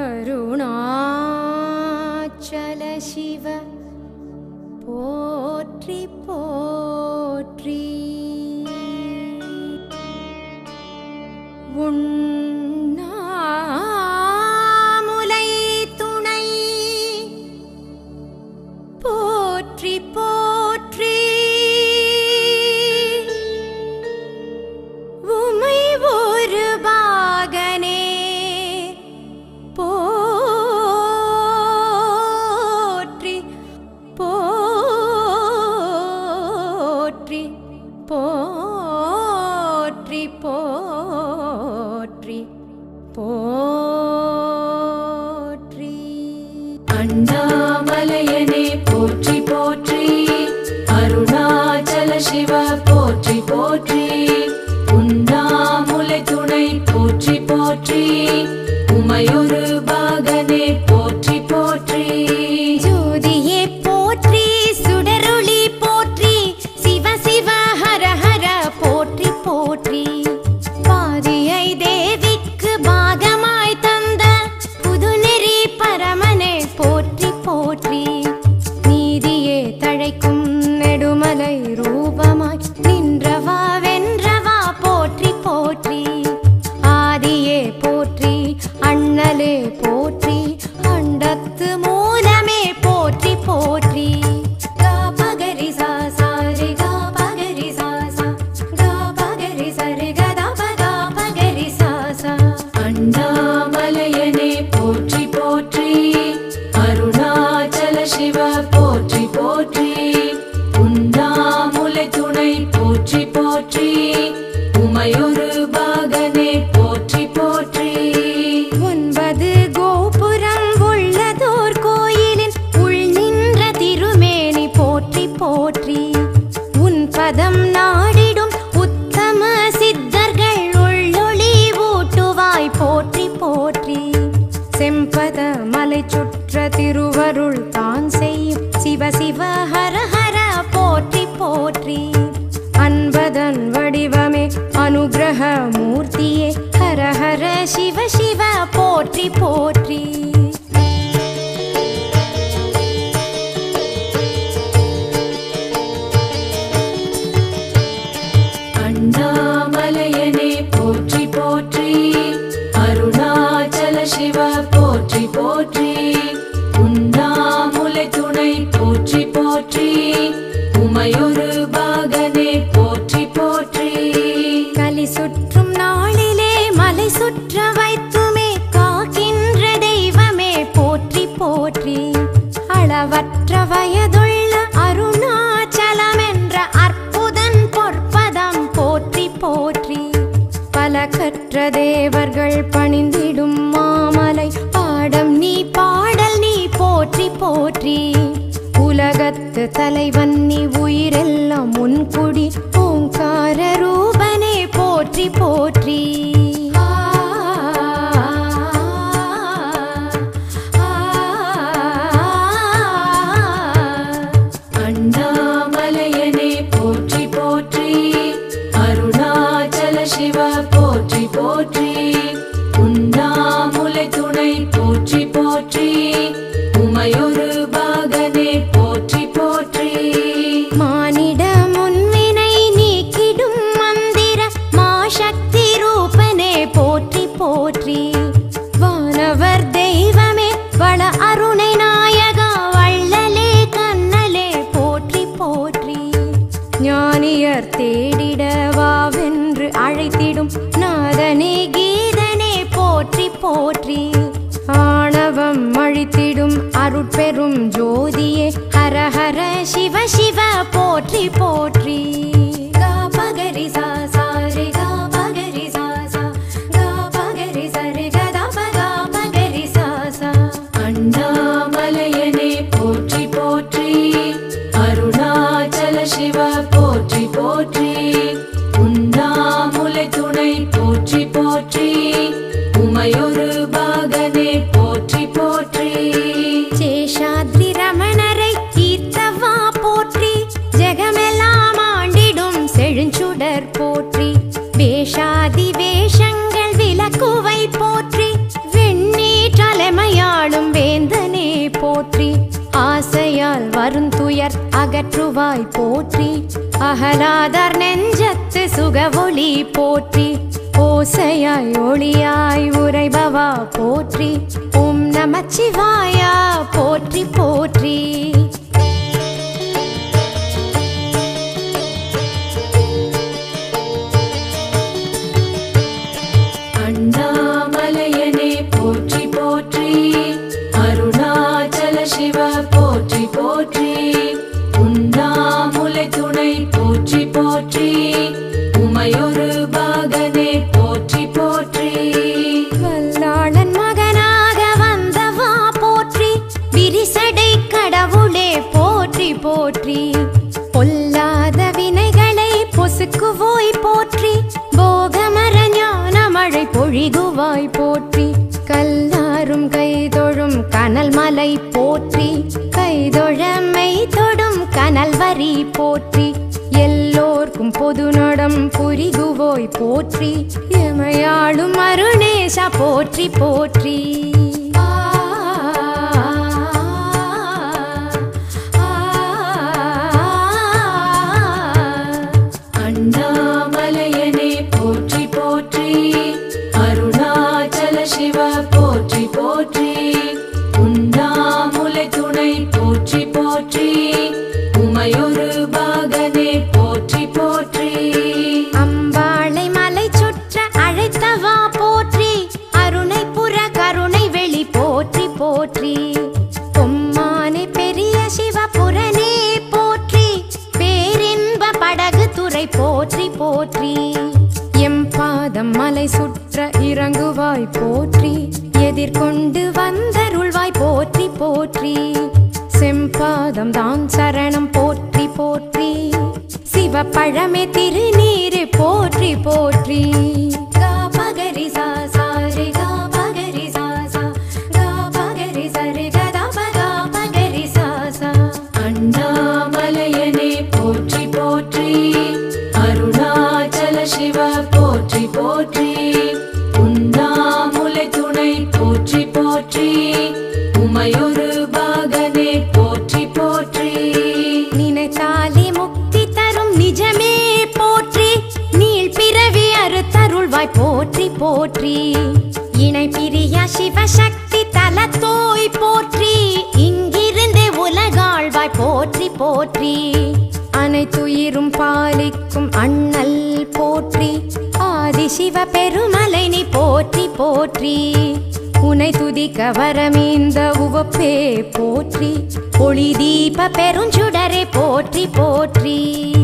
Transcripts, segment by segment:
அருணாச்சல சிவ போற்றி போற்றி உண்ணாமுலை துணை போற்றி போற்றி உமை ஒரு பாகனே போற்றி போற்றி போற்றி போற்றி போற்றி அண்ணாமலையனே போற்றி போற்றி அருணாச்சல சிவ போற்றி போற்றி உண்ணாமுலை துணை போற்றி போற்றி உமையொரு பாகனே போற்றி போற்றி ஜோதியே போற்றி சுடருளி போற்றி சிவ சிவ ஹர ஹர போற்றி போற்றி பாதியை தேவிக்கு பாகமாய் தந்த புதுநெறி பரமனே போற்றி போற்றி நீதியே தழைக்கும் நெடுமலை ரூபமாய் நின்றவா வென்றவா போற்றி போற்றி ஆதியே போற்றி அண்ணலே போற்றி அண்டத்து மூலமே போற்றி போற்றி கா பகரி சா சா ரி கா பகரி சா சா கா பகரி ச ரி க த ப கா பகரி சா சா அண்ணாமலையனே போற்றி போற்றி அருணாச்சல சிவ போற்றி போற்றி உண்ணாமுலை துணை போற்றி போற்றி உமையொரு பாகனே போற்றி போற்றி ஒன்பது கோபுரம் உள்ளதோர் கோயிலின் உள் நின்ற திருமேனி போற்றி போற்றி உன் பதம் நாடிடும் உத்தம சித்தர்கள் உள்ளொளி ஊட்டுவாய் போற்றி போற்றி செம்பத மலை சுற்ற திருவருள் தான் செய்யும் சிவ சிவ ஹர ஹர போற்றி போற்றி அன்பதன் வடிவமே அனுகிரக மூர்த்தியே ஹர ஹர சிவ சிவ போற்றி போற்றி அண்ணாமலையனே போற்றி போற்றி அருணாச்சல சிவ போற்றி போற்றி உண்ணாமுலை துணை போற்றி போற்றி உமையொரு பாகனே போற்றி போற்றி கலி சுற்றும் நாளிலே மலை சுற்ற வைத்துமே காக்கின்ற தெய்வமே போற்றி போற்றி அளவற்ற வயதுள்ள அருணாச்சலம் என்ற அற்புதன் பொற்பதம் போற்றி போற்றி பல கற்ற தேவர்கள் பணிந்திடும் மாமலை பாடம் நீ பாடல் நீ போற்றி போற்றி உலகத்து தலைவன் நீ உயிரெல்லாம் முன்குடி ஓங்கார ரூபனே போற்றி போற்றி ஆ, ஆ, அண்ணாமலையனே போற்றி போற்றி அருணாச்சல சிவ போற்றி போற்றி உண்ணாமுலை துணை போற்றி போற்றி உமையொரு பாகனே போற்றி போற்றி மானிட முன்வினை நீக்கிடும் மந்திர மாசக்தி ரூபனே போற்றி போற்றி வானவர் தெய்வமே வள அருணை நாயகா வள்ளலே கண்ணலே போற்றி போற்றி ஞானியர் தேடிட வாவென்று அழைத்திடும் நாதனே கீதனே போற்றி போற்றி ஆணவம் அழித்திடும் அருட்பெரும் ஜோதியே ஹர ஹர சிவ சிவ போற்றி போற்றி கா பகரி சா சா ரி கா பகரி சா சா கா பகரி ச ரி க த ப கா பகரி சா சா அண்ணாமலையனே போற்றி போற்றி அருணாச்சல சிவ போற்றி போற்றி உண்ணாமுலை துணை போற்றி போற்றி உமையொரு பாகனே போற்றி போற்றி சேஷாத்ரி ரமணரை தீர்த்தவா போற்றி ஜெகமெல்லாம் ஆண்டிடும் செழுஞ்சுடர் போற்றி வேஷாதி வேஷங்கள் விலக்குவை போற்றி வெண்ணீற்றலை போற்றி ஆசையால் வருந்துயர் அகற்றுவாய் போற்றி அகலாதார் நெஞ்சத்து சுகவொளி போற்றி ஓசையாய் ஒளியாய் உரைபவா போற்றி ஓம் நமச்சிவாயா போற்றி போற்றி அண்ணாமலையனே போற்றி போற்றி அருணாச்சல சிவ போற்றி போற்றி உண்ணாமுலை துணை போற்றி போற்றி உமையொரு பாகனே போற்றி போற்றி வல்லாளன் மகனாக வந்தவா போற்றி விரிசடை கடவுளே போற்றி போற்றி பொல்லாத வினைகளை பொசுக்குவோய் போற்றி போகமர ஞான மழை பொழிகுவாய் போற்றி கல்லாரும் கைதொழும் கனல் மலை போற்றி கைதொழமை தொடும் கனல் வரி போற்றி எல்லோர்க்கும் பொது நடம் புரிகுவோய் போற்றி எமையாளும் அருணேஷா போற்றி போற்றி ஆ, அண்ணாமலையனே போற்றி போற்றி அருணாச்சல சிவ போற்றி போற்றி உண்ணாமுலை துணை போற்றி போற்றி உமையொரு பாகனே போற்றி போற்றி அம்பாளை மலை சுற்ற அழைத்தவா போற்றி அருணை புற கருணை வெளி போற்றி போற்றி பொம்மானை பெரிய சிவபுரனே போற்றி பேரின்ப படகு துறை போற்றி போற்றி எம் பாதம் மலை சுற்ற இறங்குவாய் போற்றி எதிர்கொண்டு வந்தருள்வாய் போற்றி போற்றி செம்பாதம் தான் சரணம் போற்றி போற்றி சிவப்பழமே திருநீரு போற்றி போற்றி கா பகரி சா சா ரே கா பகரி சா சா கா பகரி ச ரே க த ப கா பகரி சா சா அண்ணாமலையனே போற்றி போற்றி அருணாச்சல சிவ போற்றி போற்றி உண்ணாமுலை துணை போற்றி போற்றி உமையொரு பாகனே போற்றி போற்றி நினைத்தாலே முக்தி தரும் நிஜமே போற்றி நீள் பிறவி அறுத்தருள்வாய் போற்றி போற்றி இணை பிரியா சிவசக்தி தலத்தோய் போற்றி இங்கிருந்தே உலகாழ்வாய் போற்றி போற்றி அனைத்துயிரும் பாலிக்கும் அண்ணல் போற்றி ஆதி சிவ பெருமலை நீ போற்றி போற்றி உனை துதிக்க வரமீந்த உவப்பே போற்றி ஒளி தீப பெருஞ்சுடரே போற்றி போற்றி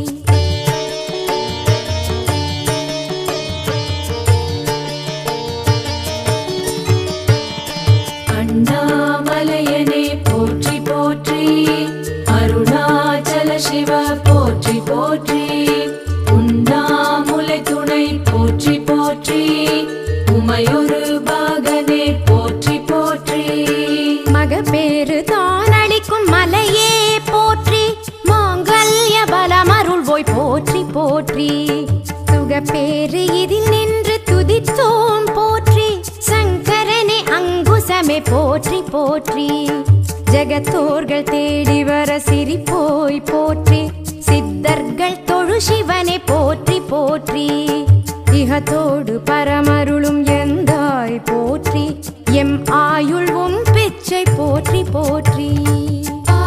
அண்ணாமலையனே போற்றி போற்றி அருணாச்சல சிவ போற்றி போற்றி உண்ணாமுலை துணை போற்றி போற்றி உமையொரு பாகனே போற்றி போற்றி மகப்பேறு தான் அளிக்கும் மலையே போற்றி மாங்கல்ய பலமருள்வோய் போற்றி போற்றி சுகப்பேறு இதில் நின்று துதித்தோம் போற்றி சங்கரனே அங்குசமே போற்றி போற்றி ஜெகத்தோர்கள் தேடி வர சிரிப்போய் போற்றி சித்தர்கள் தொழு சிவனே போற்றி போற்றி இகத்தோடு பரமருளும் எந்தாய் போற்றி எம் ஆயுள் உம் பிச்சை போற்றி போற்றி ஆ,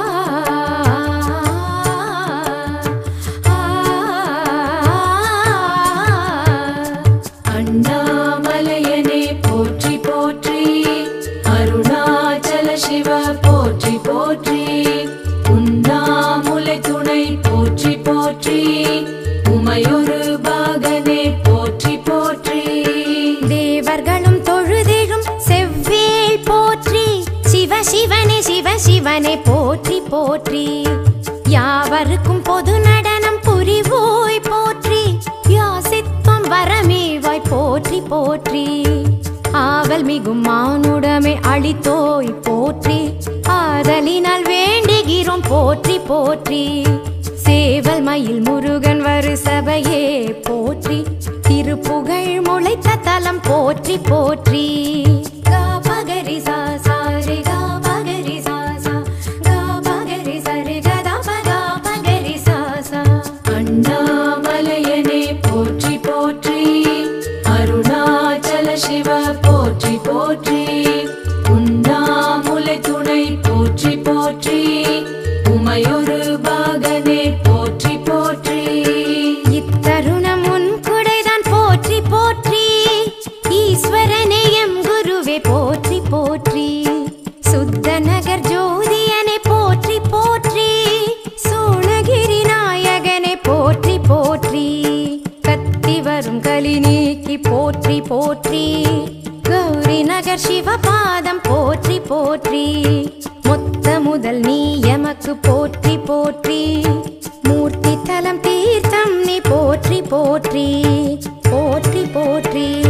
ஆ, அண்ணாமலையனே போற்றி போற்றி அருணாச்சல சிவ போற்றி போற்றி உண்ணாமுலை துணை போற்றி போற்றி உமையொரு பாகனே போற்றி போற்றி தேவர்களும் தொழுதிடும் செவ்வேள் போற்றி சிவ சிவனே சிவ சிவனே போற்றி போற்றி யாவருக்கும் பொது நடனம் புரிவோய் போற்றி யாசித்வம் வரமேவாய் போற்றி போற்றி ஆவல் மிகும் மானுடமே அளித்தோய் போற்றி ஆதலினால் வேண்டுகிறோம் போற்றி போற்றி சேவல் மயில் முருகன் வரு சபையே போற்றி திருப்புகழ் முளைத்த தலம் போற்றி போற்றி கா பகரி சா சா ரே கா பகரி சா போற்றி போற்றி உண்ணாமுலை துணை போற்றி போற்றி உமையொரு பாகனே போற்றி போற்றி இத்தருணம் உன் குடைதான் போற்றி போற்றி ஈஸ்வரனே எம் குருவே போற்றி போற்றி சுத்த நகர் ஜோதியனே போற்றி போற்றி சோணகிரி நாயகனே போற்றி போற்றி கத்தி வரும் கலி நீக்கி போற்றி போற்றி கௌரி நகர் சிவபாதம் போற்றி போற்றி மொத்த முதல் நீ எமக்கு போற்றி போற்றி மூர்த்தி தலம் தீர்த்தம் நீ போற்றி போற்றி போற்றி போற்றி